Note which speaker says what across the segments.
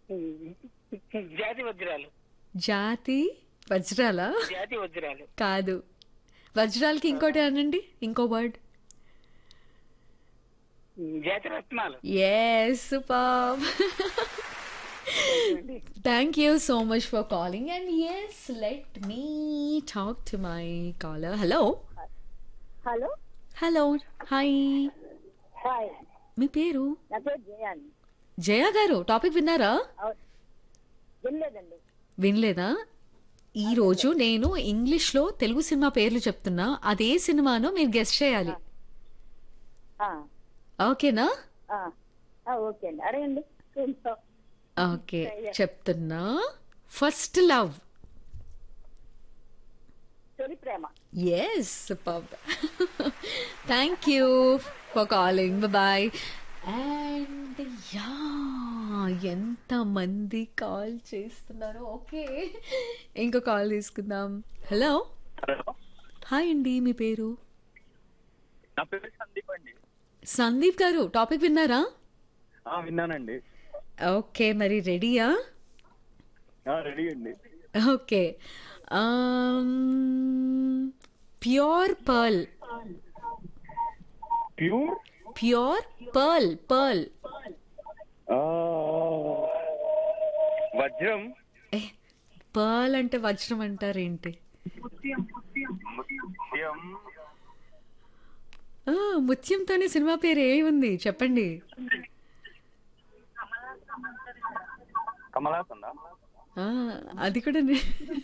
Speaker 1: జాతి వజ్రాలు
Speaker 2: జాతి వజ్రాలా
Speaker 1: జాతి వజ్రాలు
Speaker 2: కాదు వజ్రాలకి ఇంకోటి అనండి ఇంకో వర్డ్
Speaker 1: జాతి రత్నాలు
Speaker 2: yes super thank you so much for calling and yes let me talk to my caller hello
Speaker 3: hello
Speaker 2: hello hi
Speaker 3: hi
Speaker 2: మీ పేరు
Speaker 3: నా పేరు జయాన్
Speaker 2: జయ గారు టాపిక్ విన్నారా
Speaker 3: అవును వినలేదండి
Speaker 2: వినలేదా ఈ రోజు నేను ఇంగ్లీష్లో తెలుగు సినిమా పేర్లు చెప్తున్నా అదే సినిమానో మీరు గెస్ట్ చేయాలి
Speaker 3: ఆ,
Speaker 2: ఓకేనా
Speaker 3: ఆ, ఆ, ఓకే అండి అడగండి చూద్దాం.
Speaker 2: ఓకే చెప్తున్నా ఫస్ట్ లవ్
Speaker 3: తొలి ప్రేమ
Speaker 2: yes thank you for calling bye and yeah ఎంత మంది కాల్ చేస్తున్నారో ఓకే ఇంకో కాల్ తీసుకుందాం హలో హాయ్ అండి మీ పేరు
Speaker 4: నా పేరు సందీప్ అండి
Speaker 2: సందీప్ గారు టాపిక్ విన్నారా
Speaker 4: ఆ, విన్నానండి
Speaker 2: ఓకే మరి రెడీయా
Speaker 4: ఆ, రెడీ అండి
Speaker 2: okay pure pearl
Speaker 4: pure
Speaker 2: pure pearl pearl
Speaker 4: వజ్రం
Speaker 2: ఏ పర్ల్ అంటే వజ్రం అంటారేంటి
Speaker 4: ముత్యం
Speaker 2: ఆ, ముత్యంతోనే సినిమా పేరు ఏ ఉంది చెప్పండి
Speaker 4: కమలాసందా
Speaker 2: ఆ, అది కూడా నే-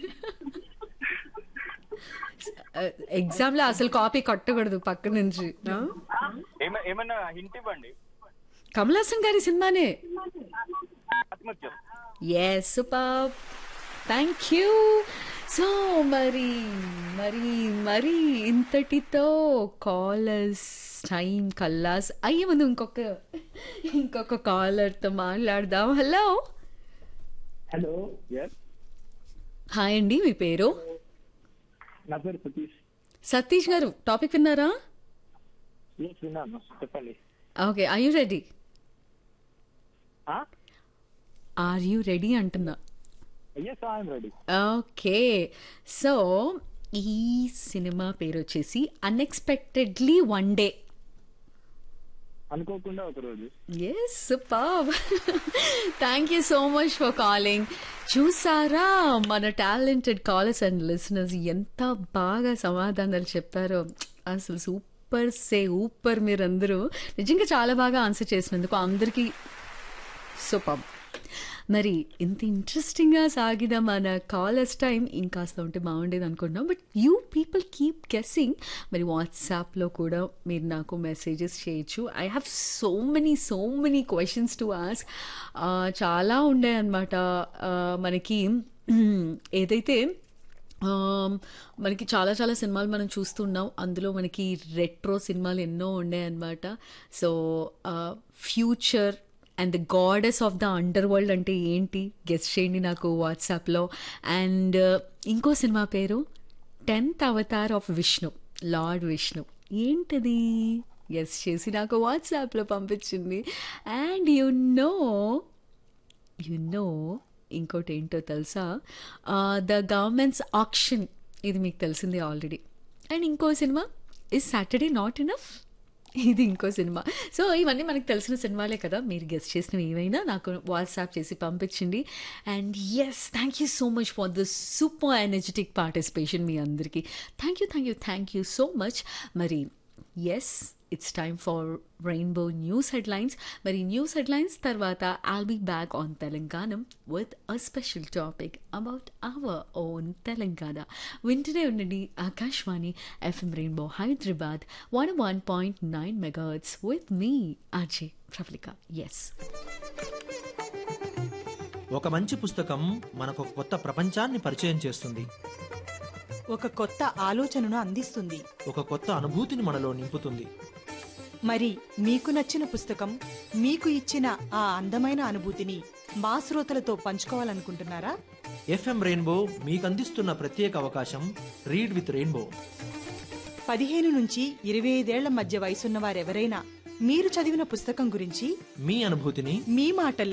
Speaker 2: ఎగ్జామ్ లో అసలు కాపీ కొట్టకూడదు పక్క నుంచి ఆ?
Speaker 4: ఏమ- ఏమన్నా హింట్ ఇవ్వండి
Speaker 2: కమల్ హాసన్ గారి సినిమానే
Speaker 4: ఆత్మహత్యం
Speaker 2: yes super thank you so మరి మరి మరి ఇంతటితో కాలర్స్ టైం కల్లాస్ అయ్యే ముందు ఇంకొక ఇంకొక కాలర్తో మాట్లాడదాం హలో
Speaker 5: హలో ఎస్
Speaker 2: హాయ్ అండి మీ పేరు
Speaker 5: నా పేరు సతీష్
Speaker 2: సతీష్ గారు టాపిక్ విన్నారా
Speaker 5: ఎస్ విన్నాను చెప్పండి
Speaker 2: ఓకే ఆర్ యూ రెడీ
Speaker 5: ఆ?
Speaker 2: ఆర్ యూ రెడీ అంటున్నా
Speaker 5: yes I'm ready
Speaker 2: okay so ఈ సినిమా పేరు వచ్చేసి అన్ఎక్స్పెక్టెడ్లీ వన్ డే
Speaker 5: అనుకోకుండా ఒక రోజు
Speaker 2: yes super thank you so much for calling చూసారా మన టాలెంటెడ్ కాలర్స్ అండ్ లిసనర్స్ ఎంత బాగా సమాధానాలు చెప్పారో అసలు సూపర్ సే ఊపర్ మీరందరూ నిజంగా చాలా బాగా ఆన్సర్ చేసినందుకు అందరికీ సూపర్ మరి ఇంత ఇంట్రెస్టింగ్గా సాగిన మన కాలర్స్ టైం ఇంకాస్త ఉంటే బాగుండేది అనుకుంటున్నాం but you people keep guessing మరి వాట్సాప్లో కూడా మీరు నాకు మెసేజెస్ చేయొచ్చు I have so many so many questions to ask చాలా ఉండే అనమాట మనకి ఏదైతే ఆమ్, మనకి చాలా చాలా సినిమాలు మనం చూస్తున్నాం అందులో మనకి రెట్రో సినిమాలు ఎన్నో ఉన్నాయి అన్నమాట so future and the goddess of the under world అంటే ఏంటి గెస్ట్ చేయండి నాకు వాట్సాప్లో అండ్ ఇంకో సినిమా పేరు tenth avatar of Vishnu lord Vishnu ఏంటది గెస్ట్ చేసి నాకు వాట్సాప్లో పంపించింది and you know you know ఇంకోటి ఏంటో తెలుసా ద గవర్నమెంట్స్ ఆక్షన్ ఇది మీకు తెలిసిందే ఆల్రెడీ అండ్ ఇంకో సినిమా ఇస్ సాటర్డే నాట్ ఇనఫ్ ఇది ఇంకో సినిమా సో ఇవన్నీ మనకు తెలిసిన సినిమాలే కదా మీరు గెస్ట్ చేసినవి ఏవైనా నాకు వాట్సాప్ చేసి పంపించండి and yes thank you so much for the super energetic participation మీ అందరికీ thank you thank you thank you so much మరి yes it's time for Rainbow news headlines మరి న్యూస్ హెడ్లైన్స్ తర్వాత I'll be back on Telangana with a special topic about our own Telangana వింటనే ఉండండి Akashvani FM Rainbow Hyderabad one one point nine megahertz with me Ajay ప్రఫలిక yes
Speaker 6: ఒక మంచి పుస్తకం మనకు ఒక కొత్త ప్రపంచాన్ని పరిచయం చేస్తుంది
Speaker 7: ఒక కొత్త ఆలోచనను అందిస్తుంది
Speaker 6: ఒక కొత్త అనుభూతిని మనలో నింపుతుంది
Speaker 7: మరి మీకు నచ్చిన పుస్తకం మీకు ఇచ్చిన ఆ అందమైన అనుభూతిని మా శ్రోతలతో పంచుకోవాలనుకుంటున్నారా
Speaker 6: ఎఫ్ఎం రెయిన్బో మీకు అందిస్తున్న ప్రత్యేక అవకాశం రీడ్ విత్ రెయిన్బో
Speaker 7: పదిహేను నుంచి ఇరవై ఐదేళ్ల మధ్య వయసున్న వారెవరైనా మీరు చదివిన పుస్తకం గురించి
Speaker 6: మీ అనుభూతిని
Speaker 7: మీ మాటల్లో